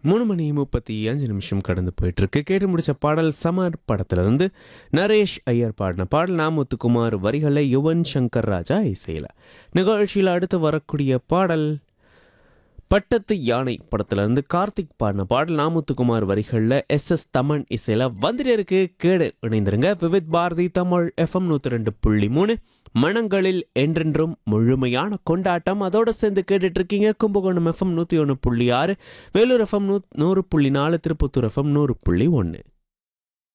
மூணு மணி முப்பத்தி அஞ்சு நிமிஷம் கடந்து போயிட்டு இருக்கு கேட்டு முடிச்ச பாடல் சமர் படத்துல இருந்து நரேஷ் ஐயர் பாடின பாடல் நாமுத்துக்குமார் வரிகளை யுவன் சங்கர் ராஜா இசையில நிகழ்ச்சியில் அடுத்து வரக்கூடிய பாடல் பட்டத்து யானை படத்துல இருந்து கார்த்திக் பாடின பாடல் நாமுத்துக்குமார் வரிகளில் எஸ் எஸ் தமன் இசையில வந்துட்டு இருக்கு கேடு இணைந்திருங்க விவித் பாரதி தமிழ் எஃப்எம் நூற்றி ரெண்டு புள்ளி மூணு மனங்களில் என்றென்றும் முழுமையான கொண்டாட்டம் அதோட சேர்ந்து கேட்டுட்டு இருக்கீங்க கும்பகோணம் எஃப்எம் நூற்றி ஒன்று புள்ளி ஆறு வேலூர் எஃப்எம் நூ நூறு புள்ளி நாலு திருப்பத்தூர் எஃப்எம் நூறு புள்ளி ஒன்று